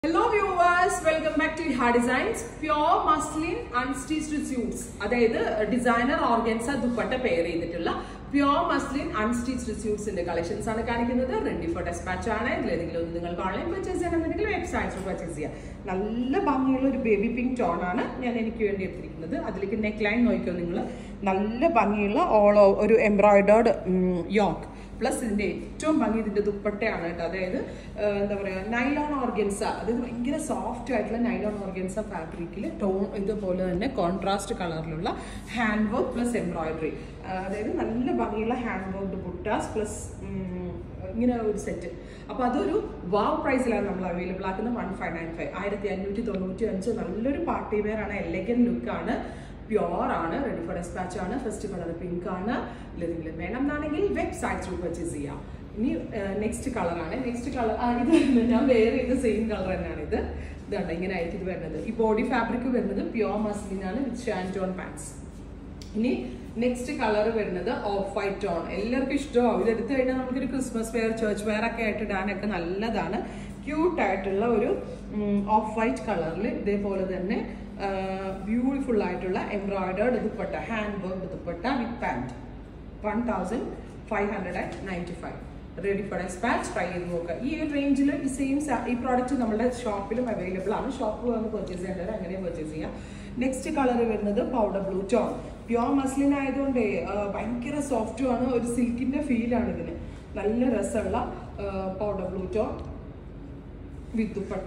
hello viewers welcome back to ഹാ designs pure muslin unstitched suits അതായത് designer organza dupatta pair ചെയ്തിട്ടുള്ള pure muslin unstitched സ്യൂട്ട്സിന്റെ collections ആണ് കാണിക്കുന്നത് റെഡി ഫോർ ഡെസ്പാച്ച് ആണ് ഇതിലേതെങ്കിലും ഒന്ന് നിങ്ങൾക്ക് ഓൺലൈൻ പർച്ചേസ് ചെയ്യണമെന്നുണ്ടെങ്കിൽ വെബ്സൈറ്റ്സ് പർച്ചേസ് ചെയ്യാം നല്ല ഭംഗിയുള്ള ഒരു ബേബി പിങ്ക് ടോൺ ആണ് ഞാൻ എനിക്ക് വേണ്ടി എടുത്തിരിക്കുന്നത് അതിലേക്ക് നെക്ക് ലൈൻ നോക്കിയോ നിങ്ങൾ നല്ല ഭംഗിയുള്ള ഓൾ ഒരു എംബ്രോയിഡേർഡ് യോക്ക് പ്ലസ് ഇതിന്റെ ഏറ്റവും ഭംഗി ഇതിന്റെ ദുപ്പട്ടയാണ് കേട്ടോ അതായത് ആ, എന്താ പറയാ നൈലോൺ ഓർഗൻസ അതായത് ഭയങ്കര സോഫ്റ്റ് ആയിട്ടുള്ള നൈലോൺ ഓർഗൻസ ഫാബ്രിക്കിൽ ടോൺ ഇതുപോലെ തന്നെ കോൺട്രാസ്റ്റ് കളറിലുള്ള ഹാൻഡ് വർക്ക് പ്ലസ് എംബ്രോയിഡറി അതായത് നല്ല ഭംഗിയുള്ള ഹാൻഡ് വർക്ക് ബുട്ടാസ് പ്ലസ് ഇങ്ങനെ ഒരു സെറ്റ് അപ്പൊ അതൊരു വാവ് പ്രൈസിലാണ് നമ്മൾ അവൈലബിൾ ആക്കുന്നത് വൺ ഫൈവ് നയൻ ഫൈവ് ആയിരത്തി അഞ്ഞൂറ്റി തൊണ്ണൂറ്റി അഞ്ച് നല്ലൊരു പാർട്ടി വെയർ ആണ് എലഗൻ ലുക്കാണ് പ്യോർ ആണ് റെഡി ഫോർ ഡെസ്പാച്ച് ആണ് ഫസ്റ്റ് കളർ പിങ്ക് ആണ് ഇല്ലെങ്കിലും വേണം എന്നാണെങ്കിൽ വെബ്സൈറ്റ് ത്രൂ പർച്ചേസ് ചെയ്യാം ഇനി നെക്സ്റ്റ് കളറാണ് നെക്സ്റ്റ് കളർ ഇത് ഞാൻ വേറെ ഇത് സെയിം കളർ തന്നെയാണ് ഇത് ഇതുണ്ട് ഇങ്ങനെ ആയിട്ട് ഇത് വരുന്നത് ഈ ബോഡി ഫാബ്രിക് വരുന്നത് പ്യോർ മസ്ലിൻ ആണ് വിത്ത് ഷാൻറ്റോൺ പാൻസ് ഇനി നെക്സ്റ്റ് കളർ വരുന്നത് ഓഫ് വൈറ്റ് ടോൺ എല്ലാവർക്കും ഇഷ്ടമാവും ഇത് എടുത്തു കഴിഞ്ഞാൽ നമുക്കൊരു ക്രിസ്മസ് വെയർ ചേർച്ച് വെയർ ഒക്കെ ആയിട്ട് ഇടാനൊക്കെ നല്ലതാണ് ക്യൂട്ട് ആയിട്ടുള്ള ഒരു ഓഫ് വൈറ്റ് കളറിൽ ഇതേപോലെ തന്നെ ബ്യൂട്ടിഫുൾ ആയിട്ടുള്ള embroidered dupatta hand work dupatta with pant one thousand five hundred and ninety five ready for dispatch try ചെയ്ത് നോക്കുക ഈ ഒരു റേഞ്ചിൽ ഈ സെയിം ഈ പ്രോഡക്റ്റ് നമ്മുടെ ഷോപ്പിലും അവൈലബിൾ ആണ് ഷോപ്പിൽ വന്ന് പർച്ചേസ് ചെയ്യേണ്ടത് അങ്ങനെ പർച്ചേസ് ചെയ്യാം നെക്സ്റ്റ് കളർ വരുന്നത് powder blue tone pure muslin ആയതുകൊണ്ട് ആ, ഭയങ്കര സോഫ്റ്റും ആണ് ഒരു സിൽക്കിന്റെ ഫീലാണ് ഇതിന് നല്ല രസമുള്ള powder blue tone with dupatta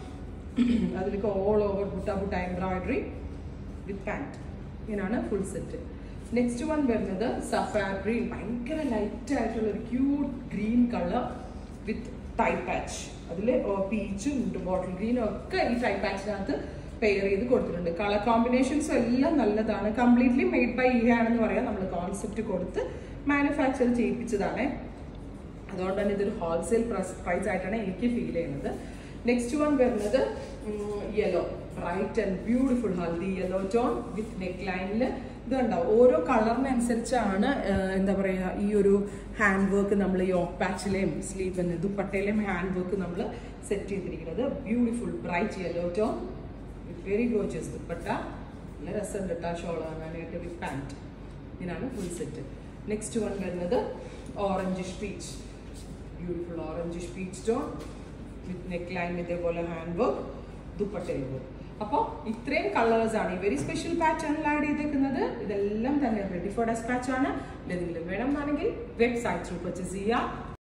അതിലേക്ക് all over butta butta embroidery with pant ഇങ്ങനെയാണ് ഫുൾ സെറ്റ് നെക്സ്റ്റ് വൺ വരുന്നത് സഫാർ ഗ്രീൻ ഭയങ്കര ലൈറ്റ് ആയിട്ടുള്ള ഒരു cute green colour with tie patch അതിൽ പീച്ചും ബോട്ടിൽ ഗ്രീനും ഒക്കെ ഈ ടൈ പാച്ചിനകത്ത് പെയർ ചെയ്ത് കൊടുത്തിട്ടുണ്ട് കളർ കോമ്പിനേഷൻസും എല്ലാം നല്ലതാണ് കംപ്ലീറ്റ്ലി മെയ്ഡ് ബൈ ഇ ആണെന്ന് പറയാം നമ്മൾ കോൺസെപ്റ്റ് കൊടുത്ത് മാനുഫാക്ചർ ചെയ്യിപ്പിച്ചതാണ് അതുകൊണ്ട് തന്നെ ഇതൊരു ഹോൾസെയിൽ പ്രൈസ് ആയിട്ടാണ് എനിക്ക് ഫീൽ ചെയ്യുന്നത് നെക്സ്റ്റ് വൺ വരുന്നത് yellow bright and beautiful haldi yellow tone with neck ലൈനിൽ ഇതുണ്ടാവും ഓരോ കളറിനനുസരിച്ചാണ് എന്താ പറയുക ഈ ഒരു ഹാൻഡ് വർക്ക് നമ്മൾ യോക്ക് പാച്ചിലെയും സ്ലീവ് ദുപ്പട്ടയിലെയും ഹാൻഡ് വർക്ക് നമ്മൾ സെറ്റ് ചെയ്തിരിക്കുന്നത് beautiful bright yellow tone with very gorgeous dupatta നല്ല രസമുണ്ട് കേട്ടോ ഷോൾ വാങ്ങാനായിട്ട് വിത്ത് പാൻറ്റ് ഇതിനാണ് ഫുൾ സെറ്റ് നെക്സ്റ്റ് വൺ വരുന്നത് orange peach beautiful orange peach stone with neck line ഇതേപോലെ ഹാൻഡ് വർക്ക് ദുപ്പട്ടയിൽ വർക്ക് അപ്പോൾ ഇത്രയും കളേഴ്സ് ആണ് ഈ വെരി സ്പെഷ്യൽ പാറ്റേണിൽ ആഡ് ചെയ്തേക്കുന്നത് ഇതെല്ലാം തന്നെ റെഡി ഫോർ ഡെസ്പാച്ച് ആണ് എന്തെങ്കിലും വേണം എന്നാണെങ്കിൽ വെബ്സൈറ്റ് ത്രൂ പർച്ചേസ് ചെയ്യുക